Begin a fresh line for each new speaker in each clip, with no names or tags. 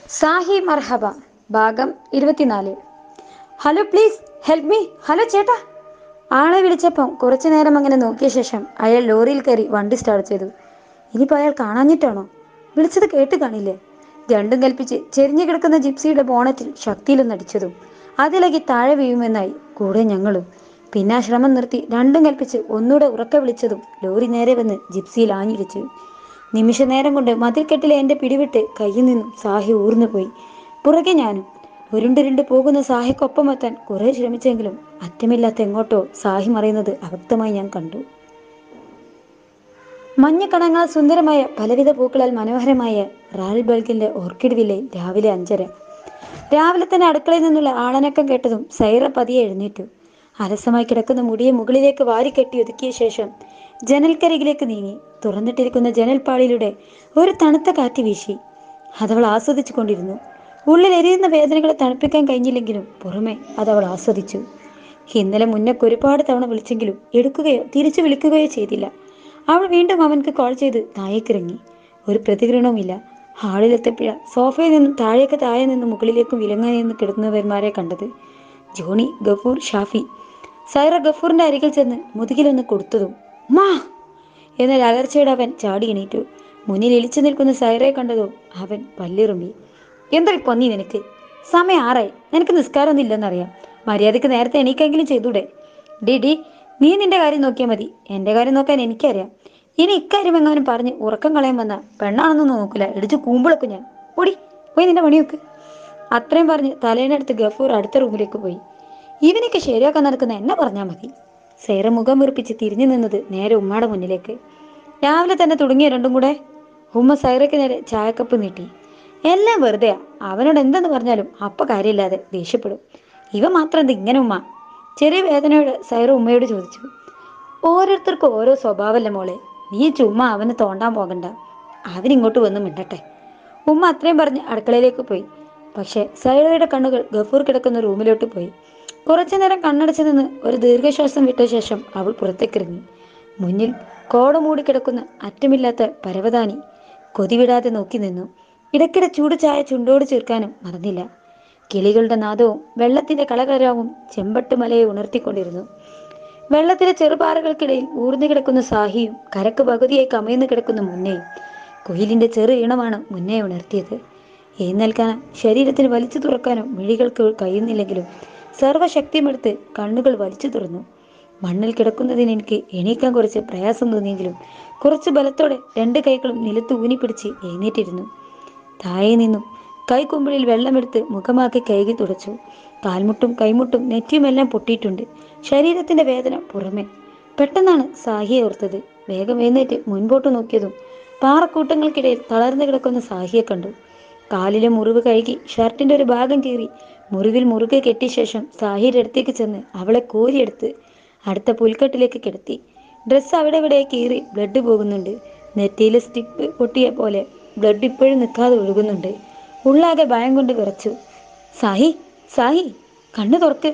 സാഹി മർഹബ ഭാഗം ഇരുപത്തിനാല് hello please help me hello ചേട്ടാ ആളെ വിളിച്ചപ്പം കുറച്ചു നേരം അങ്ങനെ നോക്കിയ ശേഷം അയാൾ ലോറിയിൽ കയറി വണ്ടി സ്റ്റാർട്ട് ചെയ്തു ഇനിയിപ്പോൾ അയാൾ കാണാഞ്ഞിട്ടാണോ വിളിച്ചത് കേട്ട് കാണില്ലേ രണ്ടും കൽപ്പിച്ച് ചെരിഞ്ഞു കിടക്കുന്ന ജിപ്സിയുടെ ബോണറ്റിൽ ശക്തിയിലൊന്നടിച്ചതും അതിലേക്ക് താഴെ വീഴുമെന്നായി കൂടെ ഞങ്ങളും പിന്നെ ആ ശ്രമം നിർത്തി രണ്ടും കൽപ്പിച്ച് ഒന്നുകൂടെ ഉറക്കെ വിളിച്ചതും ലോറി നേരെ വന്ന് ജിപ്സിയിൽ ആഞ്ഞിടിച്ചു നിമിഷ നേരം കൊണ്ട് മതിൽക്കെട്ടിലെ എൻ്റെ പിടിവിട്ട് കയ്യിൽ നിന്നും സാഹി ഊർന്നു പോയി പുറകെ ഞാനും ഉരുണ്ടുരുണ്ട് പോകുന്ന സാഹിക്കൊപ്പം എത്താൻ കുറെ ശ്രമിച്ചെങ്കിലും അറ്റമില്ലാത്ത എങ്ങോട്ടോ സാഹി മറയുന്നത് അവക്തമായി ഞാൻ കണ്ടു മഞ്ഞക്കണങ്ങളാൽ സുന്ദരമായ പലവിധ പൂക്കളാൽ മനോഹരമായ റാൽ ബൾഗിന്റെ ഓർക്കിഡ് വില്ലയിൽ രാവിലെ അഞ്ചര രാവിലെ തന്നെ അടുക്കളയിൽ നിന്നുള്ള ആളനക്കം കേട്ടതും സൈറ പതിയെ എഴുന്നേറ്റു അലസമായി കിടക്കുന്ന മുടിയെ മുകളിലേക്ക് വാരിക്കെട്ടി ഒതുക്കിയ ശേഷം ജനൽക്കരികിലേക്ക് നീങ്ങി തുറന്നിട്ടിരിക്കുന്ന ജനൽപ്പാളിയിലൂടെ ഒരു തണുത്ത കാറ്റ് വീശി അതവൾ ആസ്വദിച്ചു കൊണ്ടിരുന്നു ഉള്ളിൽ എരിയുന്ന വേദനകളെ തണുപ്പിക്കാൻ കഴിഞ്ഞില്ലെങ്കിലും പുറമെ അതവൾ ആസ്വദിച്ചു ഇന്നലെ മുന്നക്ക് ഒരുപാട് തവണ വിളിച്ചെങ്കിലും എടുക്കുകയോ തിരിച്ചു വിളിക്കുകയോ ചെയ്തില്ല അവൾ വീണ്ടും അവൻക്ക് കോൾ ചെയ്ത് താഴേക്കിറങ്ങി ഒരു പ്രതികരണവുമില്ല ഹാളിലെത്തിയപ്പോഴ സോഫയിൽ നിന്നും താഴേക്ക് താഴെ നിന്നും മുകളിലേക്കും വിലങ്ങായി നിന്ന് കിടക്കുന്നവന്മാരെ കണ്ടത് ജോണി ഗഫൂർ ഷാഫി സൈറ ഗഫൂറിന്റെ അരികിൽ ചെന്ന് മുതുകിലൊന്ന് കൊടുത്തതും മാ എന്നാൽ അലർച്ചയുടെ അവൻ ചാടി എണീറ്റു മുന്നിൽ ഇളിച്ചു നിൽക്കുന്ന സൈറയെ കണ്ടതും അവൻ പല്ലിറുമ്പി എന്താ പൊന്നി നിനക്ക് സമയം ആറായി നിനക്ക് നിസ്കാരമൊന്നും ഇല്ലെന്നറിയാം മര്യാദക്ക് നേരത്തെ എണീക്കെങ്കിലും ചെയ്തൂടെ ഡി ഡി നീ നിന്റെ കാര്യം നോക്കിയാൽ മതി എൻ്റെ കാര്യം നോക്കാൻ എനിക്കറിയാം ഇനി ഇക്കാര്യം എങ്ങാനും പറഞ്ഞ് ഉറക്കം കളയാൻ വന്ന പെണ്ണാണെന്നൊന്നും നോക്കില്ല ഇടിച്ച് കൂമ്പിളക്കും ഞാൻ ഓടി പോയി നിന്റെ പണി നോക്ക് അത്രയും പറഞ്ഞ് തലേനടുത്ത് ഗഫൂർ അടുത്ത റൂമിലേക്ക് പോയി ഇവനൊക്കെ ശരിയാക്കാൻ നടക്കുന്ന എന്നെ പറഞ്ഞാൽ മതി സേറ മുഖം വീർപ്പിച്ച് തിരിഞ്ഞു നിന്നത് നേരെ ഉമ്മയുടെ മുന്നിലേക്ക് രാവിലെ തന്നെ തുടങ്ങിയ രണ്ടും കൂടെ ഉമ്മ സൈറയ്ക്ക് നേരെ ചായക്കപ്പ് നീട്ടി എല്ലാം വെറുതെയാ അവനോട് എന്തെന്ന് പറഞ്ഞാലും അപ്പ കാര്യമില്ലാതെ ദേഷ്യപ്പെടും ഇവ മാത്രം എന്ത് ഇങ്ങനെ ഉമ്മ ചെറിയ വേദനയോട് സൈറ ഉമ്മയോട് ചോദിച്ചു ഓരോരുത്തർക്കും ഓരോ സ്വഭാവമല്ല മോളെ നീ ചുമ്മാ അവന് തോണ്ടാൻ പോകണ്ട അവനിങ്ങോട്ട് വന്ന് മിണ്ടട്ടെ ഉമ്മ അത്രയും പറഞ്ഞ് അടുക്കളയിലേക്ക് പോയി പക്ഷെ സൈറയുടെ കണ്ണുകൾ ഗഫൂർ കിടക്കുന്ന റൂമിലോട്ട് പോയി കുറച്ചു നേരം കണ്ണടച്ചു നിന്ന് ഒരു ദീർഘശ്വാസം വിട്ട ശേഷം അവൾ പുറത്തേക്കിറങ്ങി മുന്നിൽ കോട മൂടി കിടക്കുന്ന അറ്റമില്ലാത്ത പരവതാനി കൊതിവിടാതെ നോക്കി നിന്നു ഇടയ്ക്കിടെ ചൂട് ചായ ചുണ്ടോട് ചേർക്കാനും മറന്നില്ല കിളികളുടെ നാദവും വെള്ളത്തിന്റെ കളകരാവും ചെമ്പട്ട് മലയെ ഉണർത്തിക്കൊണ്ടിരുന്നു വെള്ളത്തിലെ ചെറുപാറകൾക്കിടയിൽ ഊർന്നു കിടക്കുന്ന സാഹിയും കരക്ക് പകുതിയായി കമയുന്നു കിടക്കുന്ന മുന്നയും കുയിലിന്റെ ചെറു ഈണമാണ് മുന്നേ ഉണർത്തിയത് എഴുന്നേൽക്കാനോ ശരീരത്തിന് വലിച്ചു തുറക്കാനോ മിഴികൾക്ക് കഴിയുന്നില്ലെങ്കിലും സർവ്വശക്തിയുമെടുത്ത് കണ്ണുകൾ വലിച്ചു തുറന്നു മണ്ണിൽ കിടക്കുന്നതിന് എനിക്ക് എണീക്കാൻ കുറച്ച് പ്രയാസം തോന്നിയെങ്കിലും കുറച്ച് ബലത്തോടെ രണ്ട് കൈകളും നിലത്ത് ഊനിപ്പിടിച്ച് എഴുന്നേറ്റിരുന്നു താഴെ നിന്നും കൈക്കുമ്പിളിൽ വെള്ളമെടുത്ത് മുഖമാക്കി കൈകി തുടച്ചു കാൽമുട്ടും കൈമുട്ടും നെറ്റിയുമെല്ലാം പൊട്ടിയിട്ടുണ്ട് ശരീരത്തിന്റെ വേദന പുറമെ പെട്ടെന്നാണ് സാഹിയെ ഓർത്തത് വേഗം എഴുന്നേറ്റ് മുൻപോട്ട് നോക്കിയതും പാറക്കൂട്ടങ്ങൾക്കിടയിൽ തളർന്നു കിടക്കുന്ന സാഹിയെ കണ്ടു കാലിലെ മുറിവ് കഴുകി ഷർട്ടിന്റെ ഒരു ഭാഗം കീറി മുറിവിൽ മുറുകെ കെട്ടിയ ശേഷം സാഹിയുടെ അടുത്തേക്ക് ചെന്ന് അവളെ കോരിയെടുത്ത് അടുത്ത പുൽക്കെട്ടിലേക്ക് കിടത്തി ഡ്രസ്സ് അവിടെ ഇവിടെ കീറി ബ്ലഡ് പോകുന്നുണ്ട് നെറ്റിയിലെ സ്റ്റിപ്പ് പൊട്ടിയ പോലെ ബ്ലഡ് ഇപ്പോഴും നിൽക്കാതെ ഒഴുകുന്നുണ്ട് ഉള്ളാകെ ഭയം കൊണ്ട് വിറച്ചു സാഹി സാഹി കണ്ണു തുറക്ക്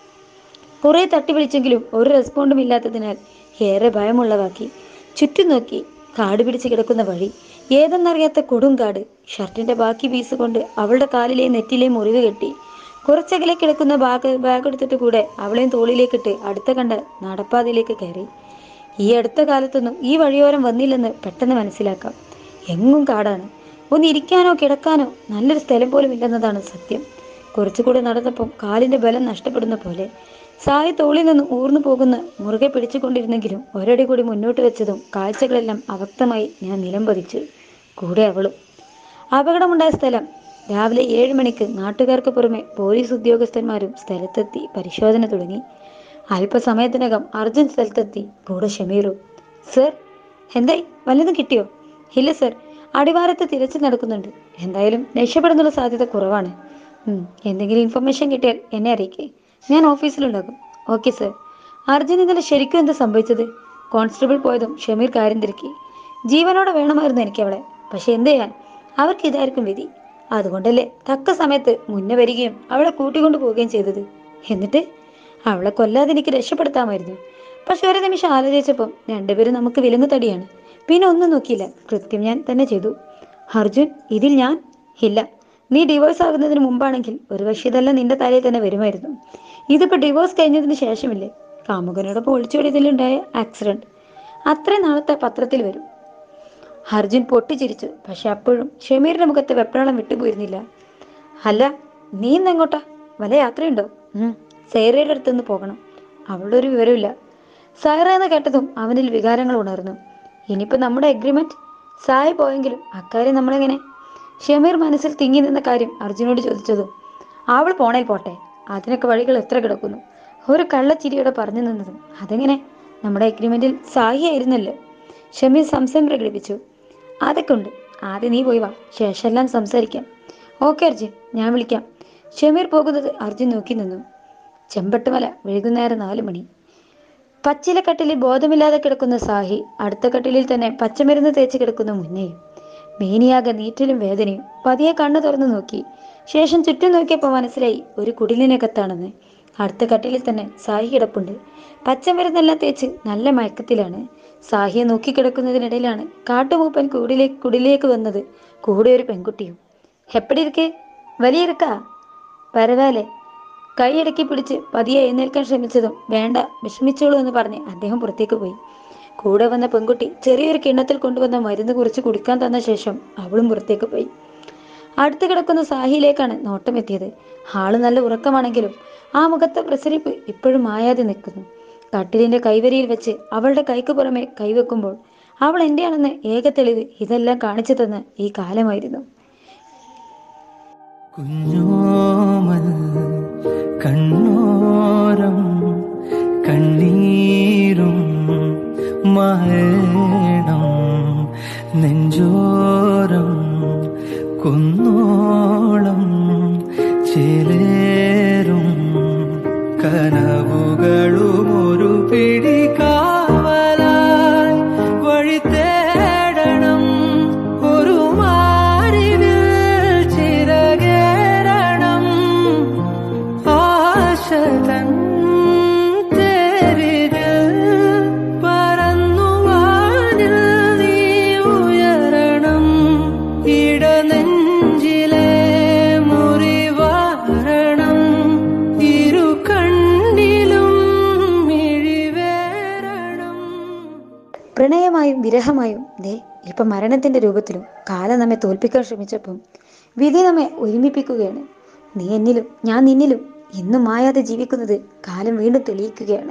കുറെ തട്ടി വിളിച്ചെങ്കിലും ഒരു റെസ്പോണ്ടും ഇല്ലാത്തതിനാൽ ഏറെ ഭയമുള്ളവാക്കി ചുറ്റും നോക്കി കാട് പിടിച്ച് കിടക്കുന്ന വഴി ഏതെന്നറിയാത്ത കൊടുങ്കാട് ഷർട്ടിന്റെ ബാക്കി പീസ് കൊണ്ട് അവളുടെ കാലിലെ നെറ്റിലെ മുറിവ് കെട്ടി കുറച്ചകലെ കിടക്കുന്ന ബാഗ് ബാഗ് എടുത്തിട്ട് കൂടെ അവളെയും തോളിലേക്കിട്ട് അടുത്ത കണ്ട നടപ്പാതയിലേക്ക് കയറി ഈ അടുത്ത കാലത്തൊന്നും ഈ വഴിയോരം വന്നില്ലെന്ന് പെട്ടെന്ന് മനസ്സിലാക്കാം എങ്ങും കാടാണ് ഒന്ന് ഇരിക്കാനോ കിടക്കാനോ നല്ലൊരു സ്ഥലം പോലും ഇല്ലെന്നതാണ് സത്യം കുറച്ചുകൂടെ നടന്നപ്പം കാലിന്റെ ബലം നഷ്ടപ്പെടുന്ന പോലെ സായി തോളിൽ നിന്ന് ഊർന്നു പോകുന്ന മുറുകെ പിടിച്ചുകൊണ്ടിരുന്നെങ്കിലും ഒരടി കൂടി മുന്നോട്ട് വെച്ചതും കാഴ്ചകളെല്ലാം അവക്തമായി ഞാൻ നിലം പതിച്ചു കൂടെ അവളും അപകടമുണ്ടായ സ്ഥലം രാവിലെ ഏഴ് മണിക്ക് നാട്ടുകാർക്ക് പുറമെ പോലീസ് ഉദ്യോഗസ്ഥന്മാരും സ്ഥലത്തെത്തി പരിശോധന തുടങ്ങി അല്പസമയത്തിനകം അർജുൻ സ്ഥലത്തെത്തി കൂടെ ഷമീറും സർ എന്തായി വല്ലതും കിട്ടിയോ ഇല്ല സർ അടിവാരത്ത് തിരച്ചിൽ നടക്കുന്നുണ്ട് എന്തായാലും രക്ഷപ്പെടുന്നുള്ള സാധ്യത കുറവാണ് ഉം, എന്തെങ്കിലും ഇൻഫർമേഷൻ കിട്ടിയാൽ എന്നെ അറിയിക്കേ ഞാൻ ഓഫീസിലുണ്ടാകും ഓക്കെ സർ അർജുൻ ഇന്നലെ ശരിക്കും എന്താ സംഭവിച്ചത് കോൺസ്റ്റബിൾ പോയതും ഷമീർ കാര്യം തിരക്കി ജീവനോടെ വേണമായിരുന്നു എനിക്ക് അവളെ പക്ഷെ എന്ത് ചെയ്യാൻ അവർക്ക് ഇതായിരിക്കും വിധി അതുകൊണ്ടല്ലേ തക്ക സമയത്ത് മുന്നേ വരികയും അവളെ കൂട്ടിക്കൊണ്ടു പോവുകയും ചെയ്തത് എന്നിട്ട് അവളെ കൊല്ലാതെ എനിക്ക് രക്ഷപ്പെടുത്താമായിരുന്നു പക്ഷെ ഒരു നിമിഷം ആലോചിച്ചപ്പം രണ്ടുപേരും നമുക്ക് വിലങ്ങു തടിയാണ് പിന്നെ ഒന്നും നോക്കിയില്ല കൃത്യം ഞാൻ തന്നെ ചെയ്തു അർജുൻ ഇതിൽ ഞാൻ ഇല്ല നീ ഡിവോഴ്സ് ആകുന്നതിന് മുമ്പാണെങ്കിൽ ഒരുപക്ഷെ ഇതെല്ലാം നിന്റെ തലയിൽ തന്നെ വരുമായിരുന്നു ഇതിപ്പോ ഡിവോഴ്സ് കഴിഞ്ഞതിന് ശേഷമില്ലേ കാമുകനോടൊപ്പം ഒളിച്ചോടിയതിലുണ്ടായ ആക്സിഡന്റ് അത്രയും നാളത്തെ പത്രത്തിൽ വരും അർജുൻ പൊട്ടിച്ചിരിച്ചു പക്ഷെ അപ്പോഴും ഷമീറിന്റെ മുഖത്ത് വെപ്രാളം വിട്ടുപോയിരുന്നില്ല അല്ല നീ ഇന്ന് എങ്ങോട്ടാ വല്ല യാത്രയുണ്ടോ ഉം സൈറയുടെ അടുത്തുനിന്ന് പോകണം അവളുടെ ഒരു വിവരമില്ല സൈറ എന്ന് കേട്ടതും അവനിൽ വികാരങ്ങൾ ഉണർന്നു ഇനിയിപ്പോ നമ്മുടെ എഗ്രിമെന്റ് സായി പോയെങ്കിലും അക്കാര്യം നമ്മളെങ്ങനെ ഷമീർ മനസ്സിൽ തിങ്ങി നിന്ന കാര്യം അർജുനോട് ചോദിച്ചതും അവൾ പോണേൽ പോട്ടെ അതിനൊക്കെ വഴികൾ എത്ര കിടക്കുന്നു ഒരു കള്ളച്ചിരിയോടെ പറഞ്ഞു നിന്നതും അതെങ്ങനെ നമ്മുടെ എഗ്രിമെന്റിൽ സായി ആയിരുന്നല്ലോ ഷമീർ സംശയം പ്രകടിപ്പിച്ചു അതൊക്കെ ഉണ്ട് ആദ്യം നീ പോയി വാ ശേഷം എല്ലാം സംസാരിക്കാം ഓക്കെ അർജുൻ ഞാൻ വിളിക്കാം ഷമീർ പോകുന്നത് അർജുൻ നോക്കി നിന്നു ചെമ്പട്ടുമല വൈകുന്നേരം നാല് മണി പച്ചില കട്ടിലിൽ ബോധമില്ലാതെ കിടക്കുന്ന സാഹി അടുത്ത കട്ടിലിൽ തന്നെ പച്ചമരുന്ന് തേച്ച് കിടക്കുന്ന മുന്നേയും മേനിയാകെ നീറ്റലും വേദനയും പതിയെ കണ്ണു തുറന്നു നോക്കി ശേഷം ചുറ്റും നോക്കിയപ്പോൾ മനസ്സിലായി ഒരു കുടിലിനകത്താണെന്ന് അടുത്ത കട്ടിലിൽ തന്നെ സാഹി കിടപ്പുണ്ട് പച്ചമരുന്നെല്ലാം തേച്ച് നല്ല മയക്കത്തിലാണ് സാഹിയെ നോക്കിക്കിടക്കുന്നതിനിടയിലാണ് കാട്ടുമൂപ്പൻ കൂടിലേക്ക് കുടിലേക്ക് വന്നത് കൂടെ ഒരു പെൺകുട്ടിയും എപ്പടി ഇരിക്കേ വലിയ ഇരിക്കാ പരവാലെ കൈയടക്കി പിടിച്ച് പതിയെ എഴുന്നേൽക്കാൻ ശ്രമിച്ചതും വേണ്ട വിഷമിച്ചോളൂ എന്ന് പറഞ്ഞ് അദ്ദേഹം പുറത്തേക്ക് പോയി കൂടെ വന്ന പെൺകുട്ടി ചെറിയൊരു കിണ്ണത്തിൽ കൊണ്ടുവന്ന മരുന്ന് കുറിച്ച് കുടിക്കാൻ തന്ന ശേഷം അവളും പുറത്തേക്ക് പോയി അടുത്ത് കിടക്കുന്ന സാഹിയിലേക്കാണ് നോട്ടം എത്തിയത് ആള് നല്ല ഉറക്കമാണെങ്കിലും ആ മുഖത്തെ പ്രസരിപ്പ് ഇപ്പോഴും മായാതെ നിൽക്കുന്നു കട്ടിലിന്റെ കൈവരിയിൽ വെച്ച് അവളുടെ കൈക്ക് പുറമെ കൈവെക്കുമ്പോൾ അവൾ എന്റെയാണെന്ന് ഏക തെളിവ് ഇതെല്ലാം കാണിച്ചു തന്ന ഈ കാലമായിരുന്നു
കുഞ്ഞോമൽ കണ്ണോരം കണ്ണീരും മരണം നെഞ്ചോരം കുന്നോളം ചേലേറും കനവുകളും ഒരു പിടി കാവലായി വഴി തേടണം ഒരു മാറിവിൽ ചിറകേറണം ആശതൻ തേരിതിൽ പറന്നുവാനിൽ നീ ഉയരണം ഇടനെഞ്ചിലെ മുറിവാരണം ഇരു കണ്ണിലും മിഴിവേറണം
പ്രണയമായും വിരഹമായും ദേ ഇപ്പൊ മരണത്തിന്റെ രൂപത്തിലും കാലം നമ്മെ തോൽപ്പിക്കാൻ ശ്രമിച്ചപ്പം വിധി നമ്മെ ഒരുമിപ്പിക്കുകയാണ് നീ എന്നിലും ഞാൻ നിന്നിലും എന്നും മായാതെ ജീവിക്കുന്നത് കാലം വീണ്ടും തെളിയിക്കുകയാണ്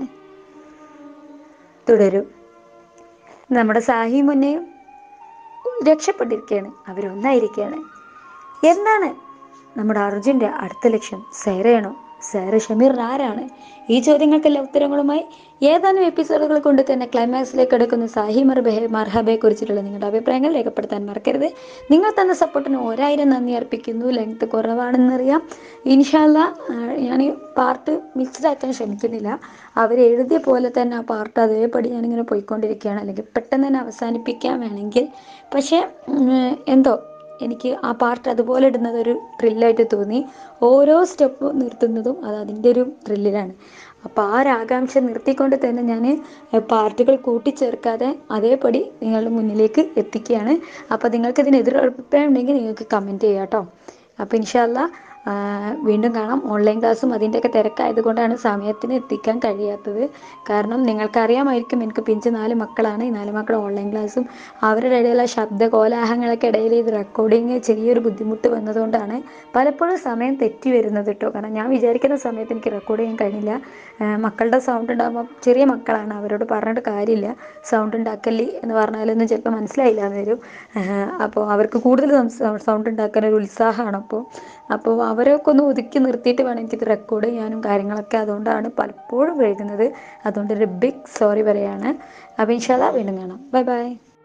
തുടരും നമ്മുടെ സാഹി മുന്നേയും രക്ഷപ്പെട്ടിരിക്കുകയാണ് അവരൊന്നായിരിക്കുകയാണ് എന്താണ് നമ്മുടെ അർജുൻ്റെ അടുത്ത ലക്ഷ്യം സൈറയാണോ സൈറ ഷമീർ ആരാണ് ഈ ചോദ്യങ്ങൾക്കെല്ലാം ഉത്തരങ്ങളുമായി ഏതാനും എപ്പിസോഡുകൾ കൊണ്ട് തന്നെ ക്ലൈമാക്സിലേക്ക് എടുക്കുന്ന സാഹി മർബഹെ മർഹബയെ കുറിച്ചിട്ടുള്ള നിങ്ങളുടെ അഭിപ്രായങ്ങൾ രേഖപ്പെടുത്താൻ മറക്കരുത് നിങ്ങൾ തന്ന സപ്പോർട്ടിന് ഒരായിരം നന്ദി അർപ്പിക്കുന്നു ലെങ്ത് കുറവാണെന്നറിയാം ഇൻഷാല്ല ഞാൻ ഈ പാർട്ട് മിക്സ്ഡ് ആക്കാൻ ശ്രമിക്കുന്നില്ല അവർ എഴുതിയ പോലെ തന്നെ ആ പാർട്ട് അതേപടി ഞാനിങ്ങനെ പോയിക്കൊണ്ടിരിക്കുകയാണ് അല്ലെങ്കിൽ പെട്ടെന്ന് തന്നെ അവസാനിപ്പിക്കാൻ വേണമെങ്കിൽ പക്ഷേ ഉം, എന്തോ എനിക്ക് ആ പാർട്ട് അതുപോലെ ഇടുന്നത് ഒരു ത്രില്ലായിട്ട് തോന്നി ഓരോ സ്റ്റെപ്പ് നിർത്തുന്നതും അത് അതിൻ്റെ ഒരു ത്രില്ലിലാണ് അപ്പോൾ ആ ഒരു ആകാംക്ഷ നിർത്തിക്കൊണ്ട് തന്നെ ഞാൻ പാർട്ടുകൾ കൂട്ടിച്ചേർക്കാതെ അതേപടി നിങ്ങളുടെ മുന്നിലേക്ക് എത്തിക്കുകയാണ് അപ്പോൾ നിങ്ങൾക്ക് ഇതിന് എതിർ അഭിപ്രായം ഉണ്ടെങ്കിൽ നിങ്ങൾക്ക് കമൻറ്റ് ചെയ്യാം കേട്ടോ അപ്പോൾ ഇൻഷാല്ല വീണ്ടും കാണാം ഓൺലൈൻ ക്ലാസ്സും അതിൻ്റെയൊക്കെ തിരക്കായതുകൊണ്ടാണ് സമയത്തിന് എത്തിക്കാൻ കഴിയാത്തത് കാരണം നിങ്ങൾക്കറിയാമായിരിക്കും എനിക്ക് പിഞ്ച് നാല് മക്കളാണ് ഈ നാല് മക്കൾ ഓൺലൈൻ ക്ലാസ്സും അവരുടെ ഇടയിലുള്ള ശബ്ദ കോലാഹലങ്ങളൊക്കെ ഇടയിൽ ഇത് റെക്കോർഡിങ് ചെറിയൊരു ബുദ്ധിമുട്ട് വന്നതുകൊണ്ടാണ് പലപ്പോഴും സമയം തെറ്റി വരുന്നത് കേട്ടോ കാരണം ഞാൻ വിചാരിക്കുന്ന സമയത്ത് എനിക്ക് റെക്കോർഡ് ചെയ്യാൻ കഴിഞ്ഞില്ല ആ, മക്കളുടെ സൗണ്ട് ഉണ്ടാകുമ്പോൾ ചെറിയ മക്കളാണ് അവരോട് പറഞ്ഞിട്ട് കാര്യമില്ല സൗണ്ട് ഉണ്ടാക്കല്ലേ എന്ന് പറഞ്ഞാലൊന്നും ചിലപ്പോൾ മനസ്സിലായില്ല എന്ന് വരും അപ്പോൾ അവർക്ക് കൂടുതൽ സൗണ്ട് ഉണ്ടാക്കാൻ ഒരു ഉത്സാഹമാണ് അപ്പോൾ അപ്പോൾ അവരൊക്കെ ഒന്ന് ഒതുക്കി നിർത്തിയിട്ട് വേണം എനിക്കിത് റെക്കോർഡ് ചെയ്യാനും കാര്യങ്ങളൊക്കെ അതുകൊണ്ടാണ് പലപ്പോഴും വൈകുന്നത് അതുകൊണ്ട് ഒരു ബിഗ് സോറി പറയാണ് അപ്പോൾ ഇൻഷാല്ല വീണ്ടും കാണാം ബൈ ബൈ